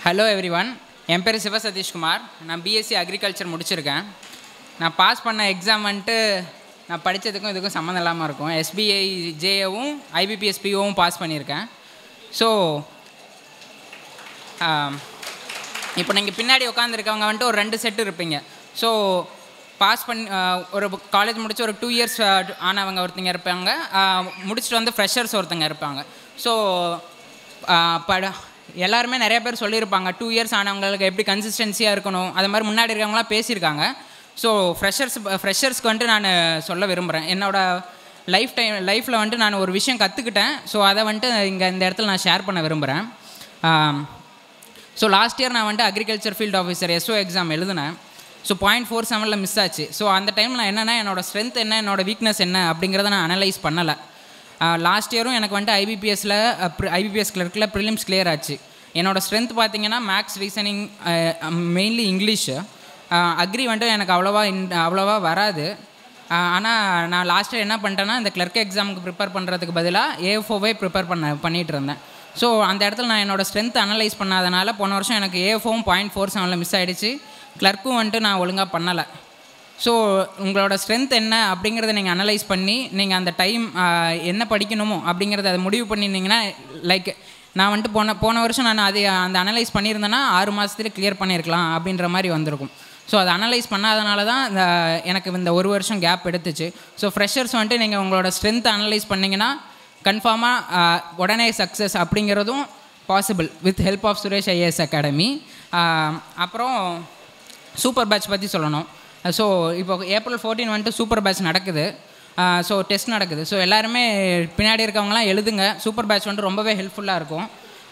hello every one என் பேர் சிவ சதீஷ்குமார் நான் BSc agriculture முடிச்சிருக்கேன் நான் பாஸ் பண்ண எக்ஸாம் வந்துட்டு நான் படித்ததுக்கும் இதுக்கும் சம்மந்தம் இல்லாமல் இருக்கும் எஸ்பிஐ ஜேஏவும் ஐபிபிஎஸ் பிஓவும் பாஸ் பண்ணியிருக்கேன் ஸோ இப்போ நீங்கள் பின்னாடி உட்காந்துருக்கவங்க வந்துட்டு ஒரு ரெண்டு செட்டு இருப்பீங்க ஸோ பாஸ் பண்ணி ஆஹ் ஒரு காலேஜ் முடிச்சு ஒரு டூ இயர்ஸ் ஆனவங்க ஒருத்தங்க இருப்பாங்க ஆஹ் முடிச்சுட்டு வந்து ஃப்ரெஷர்ஸ் ஒருத்தங்க இருப்பாங்க ஸோ பட எல்லாருமே நிறைய பேர் சொல்லியிருப்பாங்க டூ இயர்ஸ் ஆனவங்களுக்கு எப்படி கன்சிஸ்டன்சியாக இருக்கணும் அது மாதிரி முன்னாடி இருக்கவங்களாம் பேசியிருக்காங்க ஸோ ஃப்ரெஷர்ஸ் ஃப்ரெஷர்ஸ்க்கு வந்துட்டு நான் சொல்ல விரும்புகிறேன் என்னோட லைஃப் டைம் லைஃப்பில் வந்துட்டு நான் ஒரு விஷயம் கற்றுக்கிட்டேன் ஸோ அதை வந்துட்டு இங்கே இந்த இடத்துல நான் ஷேர் பண்ண விரும்புகிறேன் ஸோ லாஸ்ட் இயர் நான் வந்துட்டு agriculture field officer SO exam எழுதினேன் ஸோ பாயிண்ட் ஃபோர் செவனில் மிஸ் ஆச்சு ஸோ அந்த டைம் நான் என்னென்னா என்னோட ஸ்ட்ரென்த் என்ன என்னோட வீக்னஸ் என்ன அப்படிங்கிறத நான் அனலைஸ் பண்ணலை லாஸ்ட் இயரும் எனக்கு வந்துட்டு ஐபிபிஎஸ்சில் ஐபிபிஎஸ் கிளர்க்கில் ப்ரிலிம்ஸ் கிளியர் ஆச்சு என்னோட ஸ்ட்ரென்த் பார்த்தீங்கன்னா maths reasoning mainly English agri வந்துட்டு எனக்கு அவ்வளோவா இன் அவ்வளோவா வராது ஆனால் நான் லாஸ்ட் இயர் என்ன பண்ணிட்டேன்னா இந்த கிளர்க் எக்ஸாமுக்கு ப்ரிப்பேர் பண்ணுறதுக்கு பதிலாக ஏஎஃப்ஓவே ப்ரிப்பேர் பண்ண பண்ணிகிட்டு இருந்தேன் ஸோ அந்த இடத்துல நான் என்னோட ஸ்ட்ரென்த் அனலைஸ் பண்ணாதனால போன வருஷம் எனக்கு ஏஎஃப்ஓவும் பாயிண்ட் ஃபோர் செவனில் மிஸ் ஆகிடுச்சு கிளர்க்கும் வந்துட்டு நான் ஒழுங்காக பண்ணலை ஸோ உங்களோட ஸ்ட்ரென்த் என்ன அப்படிங்கிறத நீங்கள் அனலைஸ் பண்ணி நீங்கள் அந்த டைம் என்ன படிக்கணுமோ அப்படிங்கிறத அதை முடிவு பண்ணியிருந்தீங்கன்னா லைக் நான் வந்துட்டு போன போன வருஷம் நான் அது அந்த அனலைஸ் பண்ணியிருந்தேன்னா ஆறு மாதத்துல கிளியர் பண்ணியிருக்கலாம் அப்படின்ற மாதிரி வந்திருக்கும் ஸோ அதை அனலைஸ் பண்ணாதனால தான் இந்த எனக்கு இந்த ஒரு வருஷம் கேப் எடுத்துச்சு ஸோ ஃப்ரெஷர்ஸ் வந்துட்டு நீங்கள் உங்களோட ஸ்ட்ரென்த் அனலைஸ் பண்ணிங்கன்னா கன்ஃபார்மாக உடனே சக்ஸஸ் அப்படிங்கிறதும் possible with help of Suresh IAS academy அப்புறம் சூப்பர் பேட்ச் பற்றி சொல்லணும் ஸோ இப்போ ஏப்ரல் ஃபோர்டீன் வந்துட்டு சூப்பர் பேட்ச் நடக்குது ஸோ டெஸ்ட் நடக்குது ஸோ எல்லாருமே பின்னாடி இருக்கவங்களாம் எழுதுங்க சூப்பர் பேட்ச் வந்துட்டு ரொம்பவே ஹெல்ப்ஃபுல்லாக இருக்கும்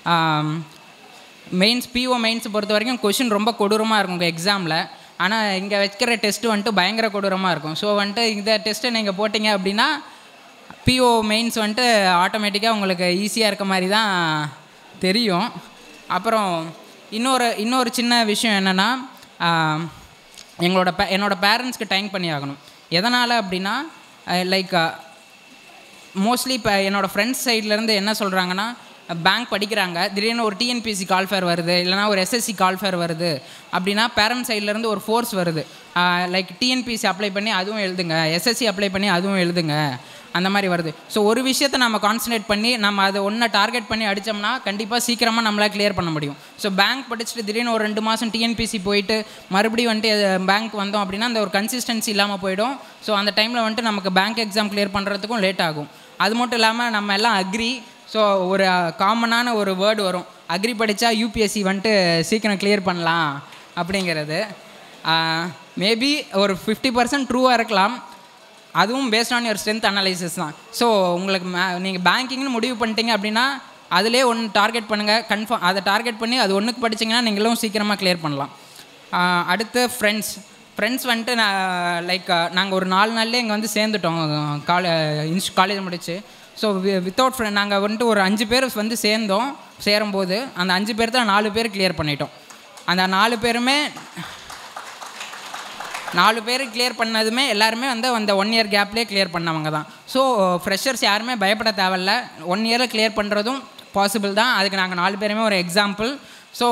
மெயின்ஸ் பிஓ மெயின்ஸ் பொறுத்த வரைக்கும் கொஷின் ரொம்ப கொடூரமாக இருக்கும் உங்கள் எக்ஸாமில் ஆனால் இங்கே வைக்கிற டெஸ்ட்டு வந்துட்டு பயங்கர கொடூரமாக இருக்கும் ஸோ வந்துட்டு இந்த டெஸ்ட்டை நீங்கள் போட்டிங்க அப்படின்னா பிஓ மெயின்ஸ் வந்துட்டு ஆட்டோமேட்டிக்காக உங்களுக்கு ஈஸியாக இருக்க மாதிரி தான் தெரியும் அப்புறம் இன்னொரு இன்னொரு சின்ன விஷயம் என்னென்னா எங்களோட பே என்னோடய பேரண்ட்ஸ்க்கு டைம் பண்ணி ஆகணும் எதனால் அப்படின்னா லைக் மோஸ்ட்லி இப்போ என்னோடய ஃப்ரெண்ட்ஸ் சைட்லேருந்து என்ன சொல்கிறாங்கன்னா பேங்க் படிக்கிறாங்க திடீர்னு ஒரு டிஎன்பிசி கால்ஃபேர் வருது இல்லைனா ஒரு எஸ்எஸ்சி கால்ஃபேர் வருது அப்படின்னா பேரண்ட் சைட்லேருந்து ஒரு ஃபோர்ஸ் வருது லைக் டிஎன்பிசி அப்ளை பண்ணி அதுவும் எழுதுங்க எஸ்எஸ்சி அப்ளை பண்ணி அதுவும் எழுதுங்க அந்த மாதிரி வருது ஸோ ஒரு விஷயத்தை நம்ம கான்சன்ட்ரேட் பண்ணி நம்ம அதை ஒன்றை டார்கெட் பண்ணி அடித்தோம்னா கண்டிப்பாக சீக்கிரமாக நம்மளால் கிளியர் பண்ண முடியும் ஸோ பேங்க் படிச்சுட்டு திடீர்னு ஒரு ரெண்டு மாதம் டிஎன்பிசி போயிட்டு மறுபடியும் வந்துட்டு பேங்க் வந்தோம் அப்படின்னா அந்த ஒரு கன்சிஸ்டன்சி இல்லாமல் போயிடும் ஸோ அந்த டைமில் வந்துட்டு நமக்கு பேங்க் எக்ஸாம் கிளியர் பண்ணுறதுக்கும் லேட் ஆகும் அது மட்டும் இல்லாமல் நம்ம எல்லாம் அக்ரி ஸோ ஒரு காமனான ஒரு வேர்டு வரும் அக்ரி படித்தா யூபிஎஸ்சி வந்துட்டு சீக்கிரம் கிளியர் பண்ணலாம் அப்படிங்கிறது மேபி ஒரு ஃபிஃப்டி பர்சன்ட் ட்ரூவாக இருக்கலாம் அதுவும் based on your strength analysis தான் ஸோ உங்களுக்கு மே நீங்கள் பேங்கிங்னு முடிவு பண்ணிட்டீங்க அப்படின்னா அதிலே ஒன்று டார்கெட் பண்ணுங்கள் கன்ஃபார்ம் அதை டார்கெட் பண்ணி அது ஒன்றுக்கு படிச்சிங்கன்னா நீங்களும் சீக்கிரமாக கிளியர் பண்ணலாம் அடுத்து ஃப்ரெண்ட்ஸ் ஃப்ரெண்ட்ஸ் வந்துட்டு நான் லைக் நாங்கள் ஒரு நாலு நாள்லேயே இங்கே வந்து சேர்ந்துட்டோம் காலே இன்ஸ் காலேஜ் முடிச்சு ஸோ வித்தவுட் ஃப்ரெண்ட் நாங்கள் வந்துட்டு ஒரு அஞ்சு பேர் வந்து சேர்ந்தோம் சேரும்போது அந்த அஞ்சு பேர் தான் நாலு பேர் கிளியர் பண்ணிட்டோம் அந்த நாலு பேருமே நாலு பேர் கிளியர் பண்ணதுமே எல்லாருமே வந்து அந்த ஒன் இயர் கேப்லேயே கிளியர் பண்ணவங்க தான் ஸோ ஃப்ரெஷர்ஸ் யாருமே பயப்பட தேவையில்ல ஒன் இயரில் கிளியர் பண்ணுறதும் பாசிபிள் தான் அதுக்கு நாங்கள் நாலு பேருமே ஒரு எக்ஸாம்பிள் ஸோ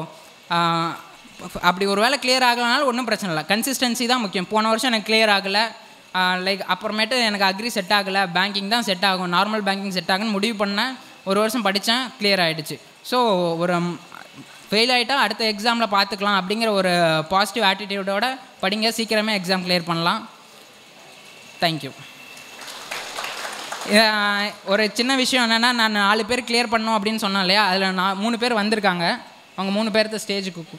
அப்படி ஒரு வேளை கிளியர் ஆகலனாலும் ஒன்றும் பிரச்சனை இல்லை கன்சிஸ்டன்சி தான் முக்கியம் போன வருஷம் எனக்கு கிளியர் ஆகலை லைக் அப்புறமேட்டு எனக்கு அக்ரி செட் ஆகலை பேங்கிங் தான் செட் ஆகும் நார்மல் பேங்கிங் செட் ஆகுன்னு முடிவு பண்ணேன் ஒரு வருஷம் படித்தேன் கிளியர் ஆகிடுச்சு ஸோ ஒரு ஃபெயில் ஆகிட்டா அடுத்த எக்ஸாமில் பார்த்துக்கலாம் அப்படிங்கிற ஒரு பாசிட்டிவ் ஆட்டிடியூடோட படிங்க சீக்கிரமே எக்ஸாம் கிளியர் பண்ணலாம் தேங்க்யூ ஒரு சின்ன விஷயம் என்னென்னா நான் நாலு பேர் கிளியர் பண்ணோம் அப்படின்னு சொன்னேன் இல்லையா அதில் நான் மூணு பேர் வந்திருக்காங்க அவங்க மூணு பேர்த்த ஸ்டேஜுக்கு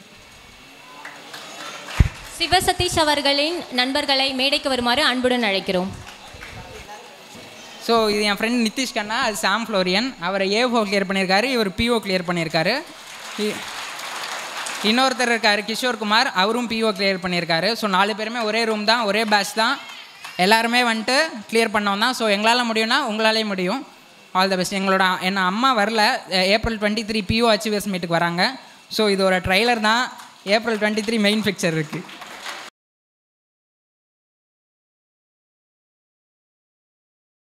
சிவசதீஷ் அவர்களின் நண்பர்களை மேடைக்கு வருமாறு அன்புடன் அழைக்கிறோம் ஸோ இது என் ஃப்ரெண்ட் நிதிஷ் கண்ணா அது சாம் ஃப்ளோரியன் அவர் ஏஓ கிளியர் பண்ணியிருக்காரு இவர் பிஓ கிளியர் பண்ணியிருக்காரு இன்னொருத்தர் இருக்கார் கிஷோர் குமார் அவரும் பிஓ கிளியர் பண்ணியிருக்காரு ஸோ நாலு பேருமே ஒரே ரூம் தான் ஒரே பேட்ச் தான் எல்லாருமே வந்துட்டு கிளியர் பண்ணோம் தான் ஸோ எங்களால் முடியும்னா உங்களாலே முடியும் ஆல் த பெஸ்ட் எங்களோட என்ன அம்மா வரல April twenty three PO achievers மீட்டுக்கு வராங்க ஸோ இது ஒரு ட்ரைலர் தான் April twenty three main picture இருக்குது